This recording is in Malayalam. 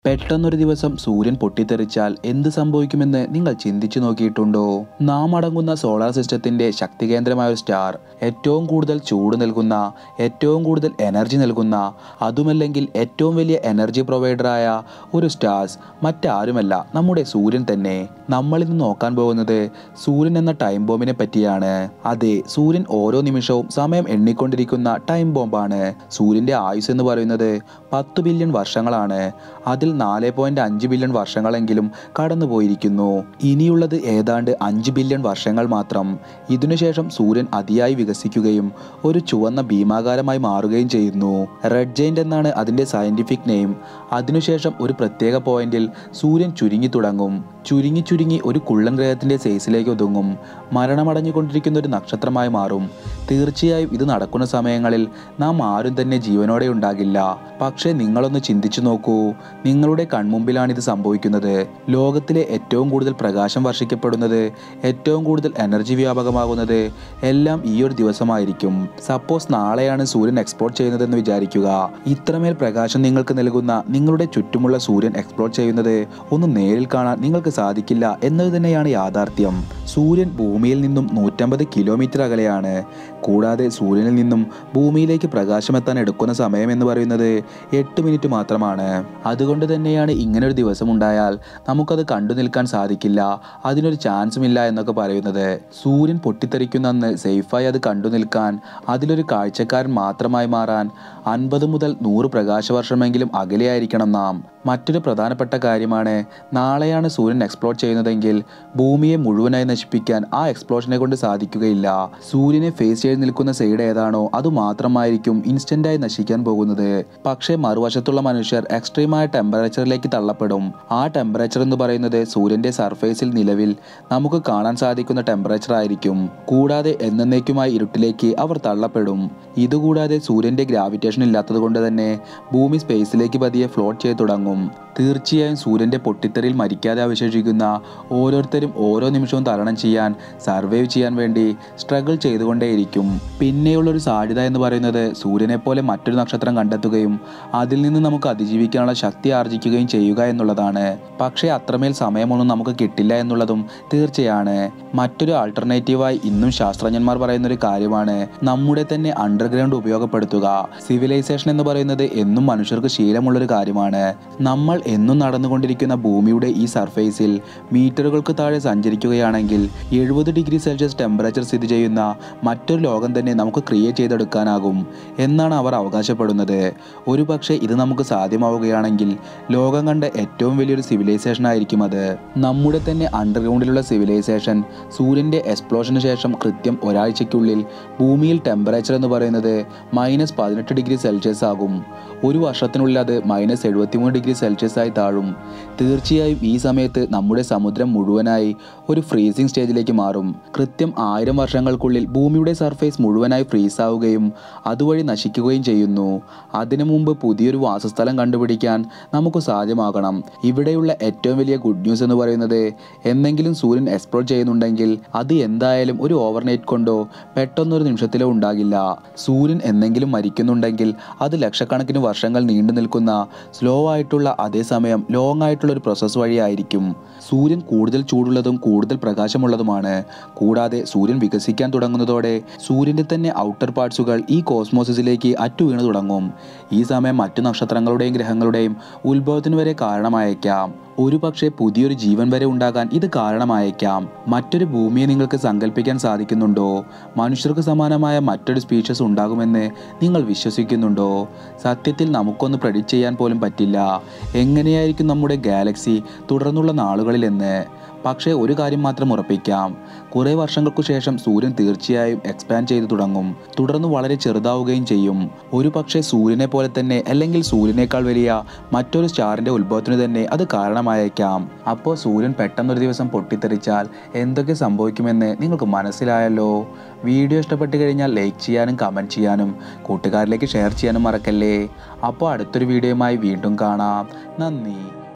പെട്ടെന്നൊരു ദിവസം സൂര്യൻ പൊട്ടിത്തെറിച്ചാൽ എന്ത് സംഭവിക്കുമെന്ന് നിങ്ങൾ ചിന്തിച്ചു നോക്കിയിട്ടുണ്ടോ നാം അടങ്ങുന്ന സോളാർ സിസ്റ്റത്തിന്റെ ശക്തി കേന്ദ്രമായ ഒരു സ്റ്റാർ ഏറ്റവും കൂടുതൽ ചൂട് നൽകുന്ന ഏറ്റവും കൂടുതൽ എനർജി നൽകുന്ന അതുമല്ലെങ്കിൽ ഏറ്റവും വലിയ എനർജി പ്രൊവൈഡറായ ഒരു സ്റ്റാർസ് മറ്റാരുമല്ല നമ്മുടെ സൂര്യൻ തന്നെ നമ്മൾ ഇന്ന് നോക്കാൻ പോകുന്നത് സൂര്യൻ എന്ന ടൈം ബോംബിനെ പറ്റിയാണ് അതെ സൂര്യൻ ഓരോ നിമിഷവും സമയം എണ്ണിക്കൊണ്ടിരിക്കുന്ന ടൈം ബോംബാണ് സൂര്യന്റെ ആയുസ് എന്ന് പറയുന്നത് പത്ത് ബില്യൺ വർഷങ്ങളാണ് അതിൽ നാല് പോയിന്റ് അഞ്ച് ബില്യൺ വർഷങ്ങളെങ്കിലും കടന്നുപോയിരിക്കുന്നു ഇനിയുള്ളത് ഏതാണ്ട് അഞ്ച് ബില്യൺ വർഷങ്ങൾ മാത്രം ഇതിനുശേഷം സൂര്യൻ അതിയായി വികസിക്കുകയും ഒരു ചുവന്ന ഭീമാകാരമായി മാറുകയും ചെയ്യുന്നു റെഡ് ജെയിന്റ് എന്നാണ് അതിന്റെ സയന്റിഫിക് നെയിം അതിനുശേഷം ഒരു പ്രത്യേക പോയിന്റിൽ സൂര്യൻ ചുരുങ്ങി തുടങ്ങും ചുരുങ്ങി ചുരുങ്ങി ഒരു കുള്ളൻ ഗ്രഹത്തിന്റെ സൈസിലേക്ക് ഒതുങ്ങും മരണമടഞ്ഞുകൊണ്ടിരിക്കുന്ന ഒരു നക്ഷത്രമായി മാറും തീർച്ചയായും ഇത് നടക്കുന്ന സമയങ്ങളിൽ നാം ആരും തന്നെ ജീവനോടെ ഉണ്ടാകില്ല പക്ഷേ നിങ്ങളൊന്ന് ചിന്തിച്ചു നോക്കൂ നിങ്ങളുടെ കൺമുമ്പിലാണ് ഇത് സംഭവിക്കുന്നത് ലോകത്തിലെ ഏറ്റവും കൂടുതൽ പ്രകാശം വർഷിക്കപ്പെടുന്നത് ഏറ്റവും കൂടുതൽ എനർജി വ്യാപകമാകുന്നത് എല്ലാം ഈ ഒരു ദിവസമായിരിക്കും സപ്പോസ് നാളെയാണ് സൂര്യൻ എക്സ്പ്ലോർ ചെയ്യുന്നതെന്ന് വിചാരിക്കുക ഇത്രമേൽ പ്രകാശം നിങ്ങൾക്ക് നൽകുന്ന നിങ്ങളുടെ ചുറ്റുമുള്ള സൂര്യൻ എക്സ്പ്ലോർ ചെയ്യുന്നത് ഒന്ന് നേരിൽ കാണാൻ നിങ്ങൾക്ക് സാധിക്കില്ല എന്നത് തന്നെയാണ് യാഥാർത്ഥ്യം സൂര്യൻ ഭൂമിയിൽ നിന്നും നൂറ്റമ്പത് കിലോമീറ്റർ അകലെയാണ് കൂടാതെ സൂര്യനിൽ നിന്നും ഭൂമിയിലേക്ക് പ്രകാശമെത്താൻ എടുക്കുന്ന സമയം എന്ന് പറയുന്നത് എട്ട് മിനിറ്റ് മാത്രമാണ് അതുകൊണ്ട് തന്നെയാണ് ഇങ്ങനെ ഒരു ദിവസം ഉണ്ടായാൽ നമുക്കത് കണ്ടു നിൽക്കാൻ സാധിക്കില്ല അതിനൊരു ചാൻസും ഇല്ല എന്നൊക്കെ പറയുന്നത് സൂര്യൻ പൊട്ടിത്തെറിക്കുന്ന അന്ന് സേഫായി അത് കണ്ടു നിൽക്കാൻ അതിലൊരു കാഴ്ചക്കാരൻ മാത്രമായി മാറാൻ അൻപത് മുതൽ നൂറ് പ്രകാശവർഷമെങ്കിലും അകലെയായിരിക്കണം നാം മറ്റൊരു പ്രധാനപ്പെട്ട കാര്യമാണ് നാളെയാണ് സൂര്യൻ എക്സ്പ്ലോർ ചെയ്യുന്നതെങ്കിൽ ഭൂമിയെ മുഴുവനായി നശിപ്പിക്കാൻ ആ എക്സ്പ്ലോഷനെ കൊണ്ട് സാധിക്കുകയില്ല സൂര്യനെ ഫേസ് ചെയ്ത് നിൽക്കുന്ന സൈഡ് ഏതാണോ അത് മാത്രമായിരിക്കും ഇൻസ്റ്റന്റായി നശിക്കാൻ പോകുന്നത് പക്ഷേ മറുവശത്തുള്ള മനുഷ്യർ എക്സ്ട്രീമായ ടെമ്പറേച്ചറിലേക്ക് തള്ളപ്പെടും ആ ടെമ്പറേച്ചർ എന്ന് പറയുന്നത് സൂര്യന്റെ സർഫേസിൽ നിലവിൽ നമുക്ക് കാണാൻ സാധിക്കുന്ന ടെമ്പറേച്ചർ ആയിരിക്കും കൂടാതെ എന്നേക്കുമായി ഇരുട്ടിലേക്ക് അവർ തള്ളപ്പെടും ഇതുകൂടാതെ സൂര്യന്റെ ഗ്രാവിറ്റേഷൻ ഇല്ലാത്തത് കൊണ്ട് തന്നെ ഭൂമി സ്പേസിലേക്ക് പതിയെ ഫ്ലോട്ട് ചെയ്ത് തുടങ്ങും തീർച്ചയായും സൂര്യന്റെ പൊട്ടിത്തെറിയിൽ മരിക്കാതെ അവശേഷിക്കുന്ന ഓരോരുത്തരും ഓരോ നിമിഷവും തരണം ചെയ്യാൻ സർവൈവ് ചെയ്യാൻ വേണ്ടി സ്ട്രഗിൾ ചെയ്തുകൊണ്ടേയിരിക്കും പിന്നെയുള്ളൊരു സാധ്യത എന്ന് പറയുന്നത് സൂര്യനെ പോലെ മറ്റൊരു നക്ഷത്രം കണ്ടെത്തുകയും അതിൽ നിന്ന് നമുക്ക് അതിജീവിക്കാനുള്ള ശക്തി ആർജിക്കുകയും ചെയ്യുക എന്നുള്ളതാണ് പക്ഷേ അത്രമേൽ സമയമൊന്നും നമുക്ക് കിട്ടില്ല എന്നുള്ളതും തീർച്ചയാണ് മറ്റൊരു ആൾട്ടർനേറ്റീവായി ഇന്നും ശാസ്ത്രജ്ഞന്മാർ പറയുന്ന ഒരു കാര്യമാണ് നമ്മുടെ തന്നെ അണ്ടർഗ്രൗണ്ട് ഉപയോഗപ്പെടുത്തുക സിവിലൈസേഷൻ എന്ന് പറയുന്നത് എന്നും മനുഷ്യർക്ക് ശീലമുള്ളൊരു കാര്യമാണ് നമ്മൾ എന്നും നടന്നുകൊണ്ടിരിക്കുന്ന ഭൂമിയുടെ ഈ സർഫേസിൽ മീറ്ററുകൾക്ക് താഴെ സഞ്ചരിക്കുകയാണെങ്കിൽ എഴുപത് ഡിഗ്രി സെൽഷ്യസ് ടെമ്പറേച്ചർ സ്ഥിതി ചെയ്യുന്ന മറ്റൊരു ലോകം തന്നെ നമുക്ക് ക്രിയേറ്റ് ചെയ്തെടുക്കാനാകും എന്നാണ് അവർ അവകാശപ്പെടുന്നത് ഒരു പക്ഷേ ഇത് നമുക്ക് സാധ്യമാവുകയാണെങ്കിൽ ലോകം കണ്ട ഏറ്റവും വലിയൊരു സിവിലൈസേഷൻ ആയിരിക്കും അത് നമ്മുടെ തന്നെ അണ്ടർഗ്രൗണ്ടിലുള്ള സിവിലൈസേഷൻ സൂര്യൻ്റെ എക്സ്പ്ലോഷന് ശേഷം കൃത്യം ഒരാഴ്ചയ്ക്കുള്ളിൽ ഭൂമിയിൽ ടെമ്പറേച്ചർ എന്ന് പറയുന്നത് മൈനസ് പതിനെട്ട് ഡിഗ്രി സെൽഷ്യസ് ആകും ഒരു വർഷത്തിനുള്ളിൽ അത് മൈനസ് എഴുപത്തിമൂന്ന് ഡിഗ്രി സെൽഷ്യസ് ആയി താഴും തീർച്ചയായും ഈ സമയത്ത് നമ്മുടെ സമുദ്രം മുഴുവനായി ഒരു ഫ്രീസിംഗ് സ്റ്റേജിലേക്ക് മാറും കൃത്യം ആയിരം വർഷങ്ങൾക്കുള്ളിൽ ഭൂമിയുടെ സർഫേസ് മുഴുവനായി ഫ്രീസ് ആവുകയും അതുവഴി നശിക്കുകയും ചെയ്യുന്നു അതിനു മുമ്പ് പുതിയൊരു വാസസ്ഥലം കണ്ടുപിടിക്കാൻ നമുക്ക് സാധ്യമാകണം ഇവിടെയുള്ള ഏറ്റവും വലിയ ഗുഡ് ന്യൂസ് എന്ന് പറയുന്നത് എന്തെങ്കിലും സൂര്യൻ എക്സ്പ്ലോർ ചെയ്യുന്നുണ്ടെങ്കിൽ അത് എന്തായാലും ഒരു ഓവർനൈറ്റ് കൊണ്ടോ പെട്ടെന്നൊരു നിമിഷത്തിലോ ഉണ്ടാകില്ല സൂര്യൻ എന്തെങ്കിലും മരിക്കുന്നുണ്ടെങ്കിൽ അത് ലക്ഷക്കണക്കിന് വർഷങ്ങൾ നീണ്ടു നിൽക്കുന്ന സ്ലോ ആയിട്ടുള്ള അതേസമയം ലോങ് ആയിട്ടുള്ള ഒരു പ്രോസസ്സ് വഴിയായിരിക്കും സൂര്യൻ കൂടുതൽ ചൂടുള്ളതും കൂടുതൽ പ്രകാശമുള്ളതുമാണ് കൂടാതെ സൂര്യൻ വികസിക്കാൻ തുടങ്ങുന്നതോടെ സൂര്യന്റെ തന്നെ ഔട്ടർ പാർട്സുകൾ ഈ കോസ്മോസിസിലേക്ക് അറ്റു വീണു തുടങ്ങും ഈ സമയം മറ്റു നക്ഷത്രങ്ങളുടെയും ഗ്രഹങ്ങളുടെയും ഉത്ഭവത്തിന് വരെ കാരണമായേക്കാം ഒരു പക്ഷേ പുതിയൊരു ജീവൻ വരെ ഉണ്ടാകാൻ ഇത് കാരണമായേക്കാം മറ്റൊരു ഭൂമിയെ നിങ്ങൾക്ക് സങ്കല്പിക്കാൻ സാധിക്കുന്നുണ്ടോ മനുഷ്യർക്ക് സമാനമായ മറ്റൊരു സ്പീഷ്യസ് ഉണ്ടാകുമെന്ന് നിങ്ങൾ വിശ്വസിക്കുന്നുണ്ടോ സത്യത്തിൽ നമുക്കൊന്ന് പ്രഡിക്റ്റ് ചെയ്യാൻ പോലും പറ്റില്ല എങ്ങനെയായിരിക്കും നമ്മുടെ ഗാലക്സി തുടർന്നുള്ള നാളുകളിൽ എന്ന് പക്ഷേ ഒരു കാര്യം മാത്രം ഉറപ്പിക്കാം കുറേ വർഷങ്ങൾക്കു ശേഷം സൂര്യൻ തീർച്ചയായും എക്സ്പാൻഡ് ചെയ്തു തുടങ്ങും തുടർന്ന് വളരെ ചെറുതാവുകയും ചെയ്യും ഒരു പക്ഷേ സൂര്യനെ പോലെ തന്നെ അല്ലെങ്കിൽ സൂര്യനേക്കാൾ വലിയ മറ്റൊരു സ്റ്റാറിന്റെ ഉത്ഭവത്തിന് തന്നെ അത് കാരണമായേക്കാം അപ്പോൾ സൂര്യൻ പെട്ടെന്നൊരു ദിവസം പൊട്ടിത്തെറിച്ചാൽ എന്തൊക്കെ സംഭവിക്കുമെന്ന് നിങ്ങൾക്ക് മനസ്സിലായല്ലോ വീഡിയോ ഇഷ്ടപ്പെട്ട് കഴിഞ്ഞാൽ ലൈക്ക് ചെയ്യാനും കമൻറ്റ് ചെയ്യാനും കൂട്ടുകാരിലേക്ക് ഷെയർ ചെയ്യാനും മറക്കല്ലേ അപ്പോൾ അടുത്തൊരു വീഡിയോയുമായി വീണ്ടും കാണാം നന്ദി